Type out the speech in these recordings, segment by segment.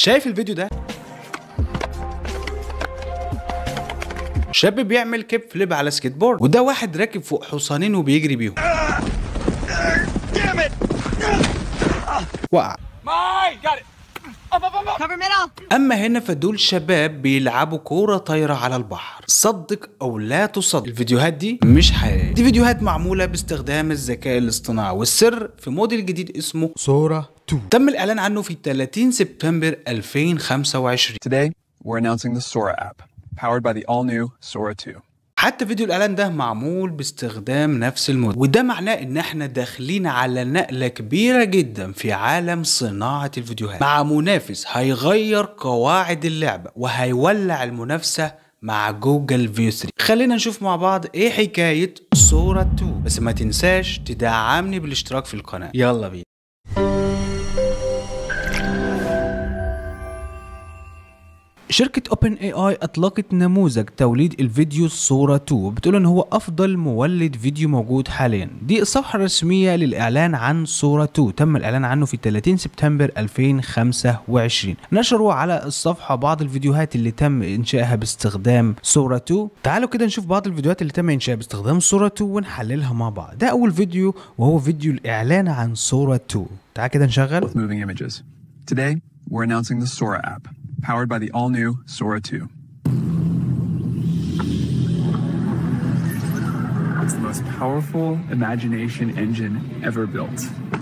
شايف الفيديو ده شاب بيعمل كيب فليب على سكيت بورد وده واحد راكب فوق حصانين وبيجري بيهم وقع Mine! Got it! Up, up, up, up! Cover middle. اما هنا فدول شباب بيلعبوا كوره طايره على البحر صدق او لا تصدق الفيديوهات دي مش حقيقيه دي فيديوهات معموله باستخدام الذكاء الاصطناعي والسر في موديل جديد اسمه صورة 2 تم الاعلان عنه في 30 سبتمبر 2025 Today, we're announcing the Sora app, powered by the all-new Sora 2. حتى فيديو الاعلان ده معمول باستخدام نفس الموديل وده معناه ان احنا داخلين على نقله كبيره جدا في عالم صناعه الفيديوهات مع منافس هيغير قواعد اللعبه وهيولع المنافسه مع جوجل فيو 3 خلينا نشوف مع بعض ايه حكايه صوره 2 بس ما تنساش تدعمني بالاشتراك في القناه يلا بينا شركة اوبن اي اي اطلقت نموذج توليد الفيديو الصورة 2 بتقول ان هو افضل مولد فيديو موجود حاليا دي الصفحة الرسمية للاعلان عن صورة 2 تم الاعلان عنه في 30 سبتمبر 2025 نشروا على الصفحة بعض الفيديوهات اللي تم انشائها باستخدام صورة 2 تعالوا كده نشوف بعض الفيديوهات اللي تم انشائها باستخدام صورة 2 ونحللها مع بعض ده اول فيديو وهو فيديو الاعلان عن صورة 2 تعال كده نشغل With moving images. Today, we're announcing the Sora app, powered by the all-new Sora 2. It's the most powerful imagination engine ever built.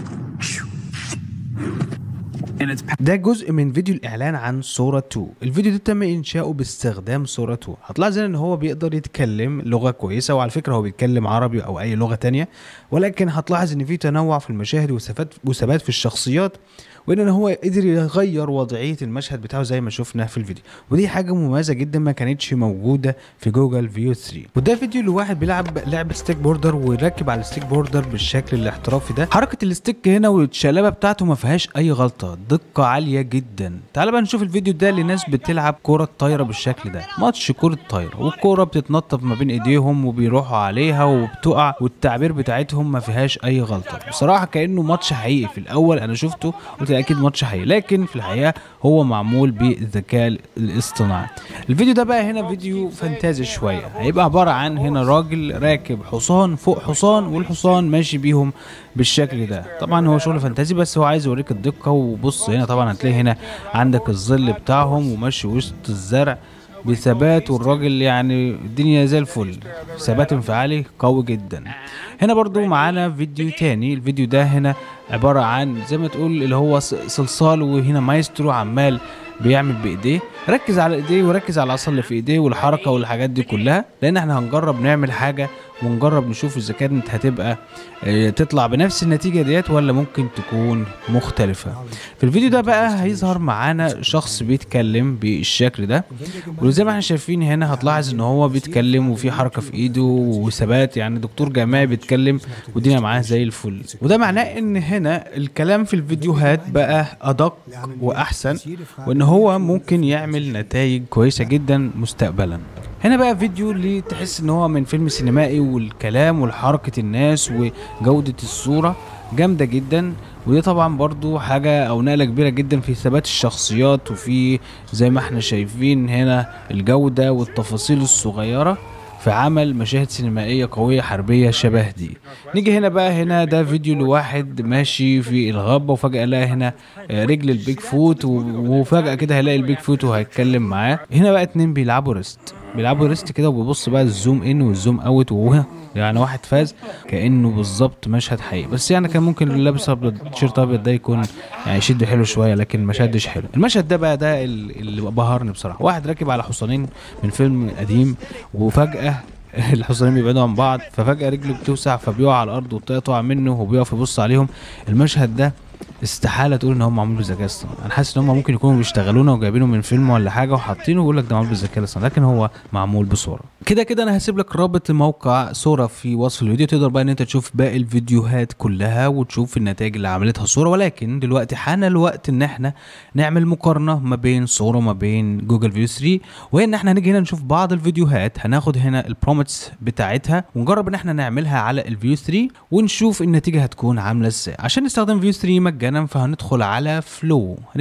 And it's ده جزء من فيديو الاعلان عن صورة 2 الفيديو ده تم انشاؤه باستخدام صورة 2 هتلاحظ ان هو بيقدر يتكلم لغة كويسة وعلى فكرة هو بيتكلم عربي او اي لغة تانية ولكن هتلاحظ ان في تنوع في المشاهد وثبات وثبات في الشخصيات وان هو قدر يغير وضعية المشهد بتاعه زي ما شفنا في الفيديو ودي حاجة مميزة جدا ما كانتش موجودة في جوجل فيو 3 وده فيديو لواحد بيلعب لعبة ستيك بوردر وراكب على الستيك بوردر بالشكل الاحترافي ده حركة الستيك هنا والشلابة بتاعته ما فيهاش اي غلطة دقة عالية جدا تعال بقى نشوف الفيديو ده لناس بتلعب كرة طايرة بالشكل ده ماتش كرة طايرة والكرة بتتنطط ما بين ايديهم وبيروحوا عليها وبتقع والتعبير بتاعتهم ما فيهاش اي غلطة بصراحة كأنه ماتش حقيقي في الاول انا شفته قلت اكيد ماتش حقيقي لكن في الحقيقة هو معمول بالذكاء الاصطناعي الفيديو ده بقى هنا فيديو فانتازي شوية هيبقى عبارة عن هنا راجل راكب حصان فوق حصان والحصان ماشي بيهم بالشكل ده طبعا هو شغل فانتازي بس هو عايز يوريك الدقة وبص هنا طبعا هتلاقي هنا عندك الظل بتاعهم وماشي وسط الزرع بثبات والراجل يعني الدنيا زي الفل ثبات انفعالي قوي جدا هنا برضو معانا فيديو تاني الفيديو ده هنا عبارة عن زي ما تقول اللي هو ص- صلصال وهنا مايسترو عمال بيعمل بايديه ركز على ايديه وركز على العصا اللي في ايديه والحركه والحاجات دي كلها لان احنا هنجرب نعمل حاجه ونجرب نشوف اذا كانت هتبقى آه، تطلع بنفس النتيجه ديت ولا ممكن تكون مختلفه في الفيديو ده بقى هيظهر معانا شخص بيتكلم بالشكل ده وزي ما احنا شايفين هنا هتلاحظ ان هو بيتكلم وفي حركه في ايده وثبات يعني دكتور جامعي بيتكلم والدنيا معاه زي الفل وده معناه ان هنا الكلام في الفيديوهات بقى ادق واحسن وان هو ممكن يعمل نتائج كويسه جدا مستقبلا هنا بقى فيديو اللي تحس ان هو من فيلم سينمائي والكلام والحركة الناس وجودة الصورة جامدة جدا ودي طبعا برضو حاجة او نقلة كبيرة جدا في ثبات الشخصيات وفي زي ما احنا شايفين هنا الجودة والتفاصيل الصغيرة في عمل مشاهد سينمائية قوية حربية شبه دي نيجي هنا بقى هنا ده فيديو لواحد ماشي في الغابة وفجأة لقى هنا آه، رجل البيج فوت و- وفجأة كده هيلاقي البيج فوت وهيتكلم معاه هنا بقى اتنين بيلعبوا ريست بيلعبوا ريست كده وبيبص بقى الزوم ان والزوم اوت وهو يعني واحد فاز كانه بالظبط مشهد حقيقي بس يعني كان ممكن اللي لابس ابيض تيشيرت ابيض ده يكون يعني يشد حلو شويه لكن ما شدش حلو المشهد ده بقى ده ال- اللي بهرني بصراحه واحد راكب على حصانين من فيلم قديم وفجاه الحصانين بيبعدوا عن بعض ففجاه رجله بتوسع فبيقع على الارض وتقطع منه وبيقف يبص عليهم المشهد ده استحاله تقول ان هم معمول بالذكاء الاصطناعي انا حاسس ان هم ممكن يكونوا بيشتغلونا وجايبينه من فيلم ولا حاجه وحاطينه ويقول لك ده معمول بالذكاء الاصطناعي لكن هو معمول بصوره كده كده انا هسيب لك رابط موقع صوره في وصف الفيديو تقدر بقى ان انت تشوف باقي الفيديوهات كلها وتشوف النتائج اللي عملتها الصوره ولكن دلوقتي حان الوقت ان احنا نعمل مقارنه ما بين صوره وما بين جوجل فيو 3 وهي ان احنا هنيجي هنا نشوف بعض الفيديوهات هناخد هنا البرومتس بتاعتها ونجرب ان احنا نعملها على الفيو 3 ونشوف النتيجه هتكون عامله ازاي عشان نستخدم فيو 3 مجانا فهندخل على فلو هنكتب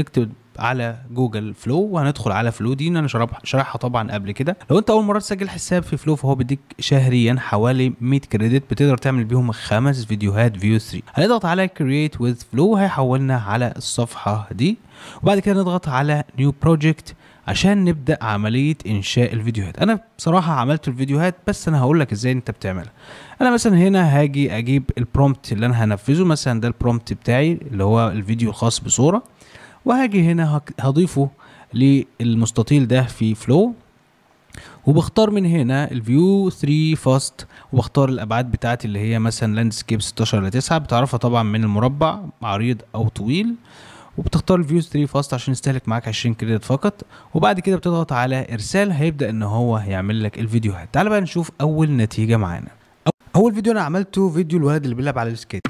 على جوجل فلو وهندخل على فلو دي انا شرح شرحها طبعا قبل كده لو انت اول مره تسجل حساب في فلو فهو بيديك شهريا حوالي 100 كريدت بتقدر تعمل بيهم خمس فيديوهات فيو 3 هنضغط على كرييت وذ فلو هيحولنا على الصفحه دي وبعد كده نضغط على نيو بروجكت عشان نبدا عمليه انشاء الفيديوهات انا بصراحه عملت الفيديوهات بس انا هقول لك ازاي انت بتعملها انا مثلا هنا هاجي اجيب البرومبت اللي انا هنفذه مثلا ده البرومبت بتاعي اللي هو الفيديو الخاص بصوره وهاجي هنا هك- هضيفه للمستطيل ده في فلو وبختار من هنا الفيو 3 فاست وبختار الابعاد بتاعتي اللي هي مثلا لاندسكيب 16 ل 9 بتعرفها طبعا من المربع عريض او طويل وبتختار الفيو 3 فاست عشان يستهلك معاك 20 كريدت فقط وبعد كده بتضغط على ارسال هيبدا ان هو يعمل لك الفيديوهات تعال بقى نشوف اول نتيجه معانا أو- اول فيديو انا عملته فيديو الولد اللي بيلعب على السكيت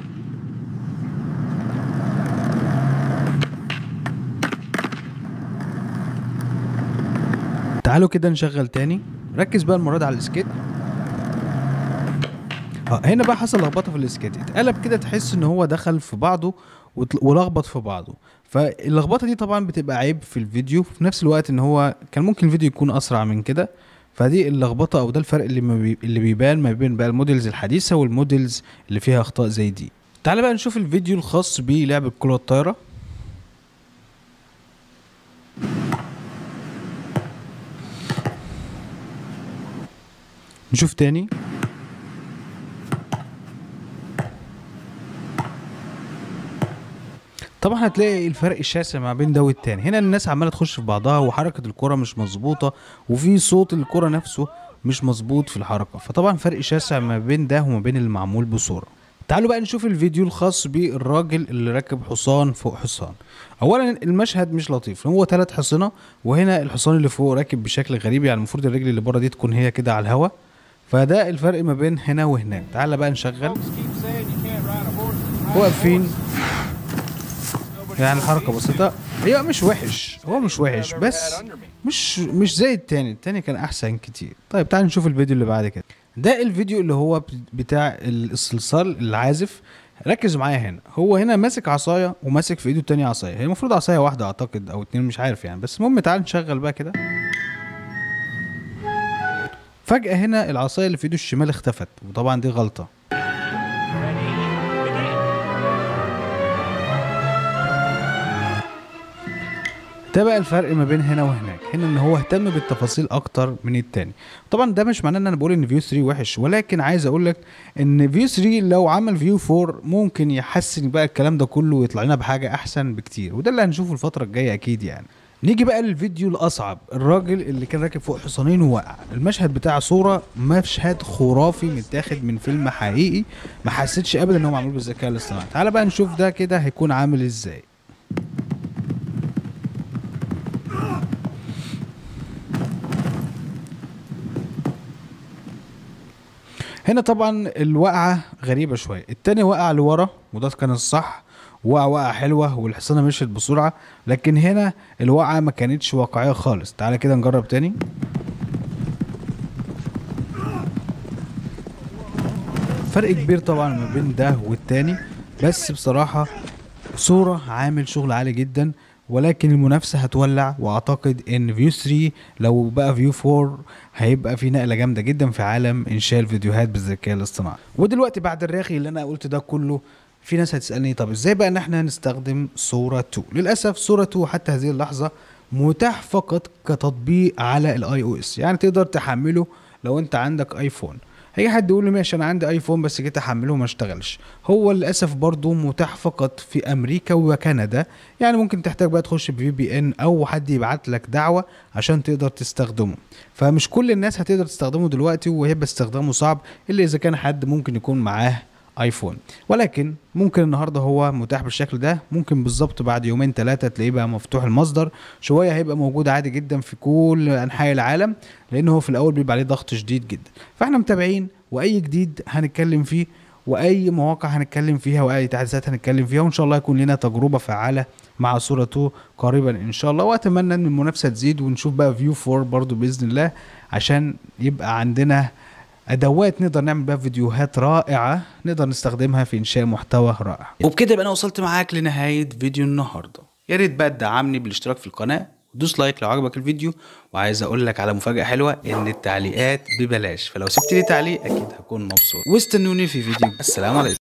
تعالوا كده نشغل تاني ركز بقى المره دي على السكيت اه هنا بقى حصل لخبطه في السكيت اتقلب كده تحس ان هو دخل في بعضه وتل- ولخبط في بعضه فاللخبطه دي طبعا بتبقى عيب في الفيديو في نفس الوقت ان هو كان ممكن الفيديو يكون اسرع من كده فدي اللخبطه او ده الفرق اللي ما بي... اللي بيبان ما بين بقى الموديلز الحديثه والموديلز اللي فيها اخطاء زي دي تعال بقى نشوف الفيديو الخاص بلعبه كرة الطايره نشوف تاني طبعا هتلاقي الفرق الشاسع ما بين ده والتاني هنا الناس عماله تخش في بعضها وحركه الكره مش مظبوطه وفي صوت الكره نفسه مش مظبوط في الحركه فطبعا فرق شاسع ما بين ده وما بين المعمول بصوره تعالوا بقى نشوف الفيديو الخاص بالراجل اللي راكب حصان فوق حصان اولا المشهد مش لطيف هو ثلاث حصنه وهنا الحصان اللي فوق راكب بشكل غريب يعني المفروض الرجل اللي بره دي تكون هي كده على الهوا فده الفرق ما بين هنا وهناك تعال بقى نشغل واقفين يعني الحركة بسيطة هي مش وحش هو مش وحش بس مش مش زي التاني التاني كان احسن كتير طيب تعال نشوف الفيديو اللي بعد كده ده الفيديو اللي هو بت- بتاع الصلصال العازف ركز معايا هنا هو هنا ماسك عصايه وماسك في ايده التانية عصايه هي المفروض عصايه واحده اعتقد او اتنين مش عارف يعني بس المهم تعال نشغل بقى كده فجأة هنا العصايه اللي في ايده الشمال اختفت وطبعا دي غلطة ده بقى الفرق ما بين هنا وهناك هنا ان هو اهتم بالتفاصيل اكتر من التاني طبعا ده مش معناه ان انا بقول ان فيو 3 وحش ولكن عايز اقول لك ان فيو 3 لو عمل فيو 4 ممكن يحسن بقى الكلام ده كله ويطلع لنا بحاجه احسن بكتير وده اللي هنشوفه الفتره الجايه اكيد يعني نيجي بقى للفيديو الاصعب الراجل اللي كان راكب فوق حصانين ووقع المشهد بتاع صوره مشهد خرافي متاخد من فيلم حقيقي ما حسيتش ابدا ان هو معمول بالذكاء الاصطناعي تعال بقى نشوف ده كده هيكون عامل ازاي هنا طبعا الوقعة غريبة شوية التاني وقع لورا وده كان الصح وقع وقعة حلوة والحصانة مشيت بسرعة لكن هنا الوقعة ما كانتش واقعية خالص تعالى كده نجرب تاني فرق كبير طبعا ما بين ده والتاني بس بصراحة صورة عامل شغل عالي جدا ولكن المنافسة هتولع واعتقد ان فيو 3 لو بقى فيو 4 هيبقى في نقلة جامدة جدا في عالم انشاء الفيديوهات بالذكاء الاصطناعي ودلوقتي بعد الرغي اللي انا قلت ده كله في ناس هتسألني طب ازاي بقى ان احنا نستخدم صورة 2 للأسف صورة 2 حتى هذه اللحظة متاح فقط كتطبيق على الاي او اس يعني تقدر تحمله لو انت عندك ايفون هيجي حد يقول لي ماشي انا عندي ايفون بس جيت احمله وما اشتغلش هو للاسف برضو متاح فقط في امريكا وكندا يعني ممكن تحتاج بقى تخش بفي بي ان او حد يبعت لك دعوه عشان تقدر تستخدمه فمش كل الناس هتقدر تستخدمه دلوقتي وهيبقى استخدامه صعب الا اذا كان حد ممكن يكون معاه ايفون ولكن ممكن النهارده هو متاح بالشكل ده ممكن بالظبط بعد يومين ثلاثه تلاقيه بقى مفتوح المصدر شويه هيبقى موجود عادي جدا في كل انحاء العالم لان هو في الاول بيبقى عليه ضغط شديد جدا فاحنا متابعين واي جديد هنتكلم فيه واي مواقع هنتكلم فيها واي تحديثات هنتكلم فيها وان شاء الله يكون لنا تجربه فعاله مع صوره 2 قريبا ان شاء الله واتمنى ان المنافسه تزيد ونشوف بقى فيو 4 برضو باذن الله عشان يبقى عندنا ادوات نقدر نعمل بيها فيديوهات رائعه نقدر نستخدمها في انشاء محتوى رائع وبكده يبقى انا وصلت معاك لنهايه فيديو النهارده يا ريت بقى تدعمني بالاشتراك في القناه دوس لايك لو عجبك الفيديو وعايز اقول لك على مفاجاه حلوه ان التعليقات ببلاش فلو سبت لي تعليق اكيد هكون مبسوط واستنوني في فيديو السلام عليكم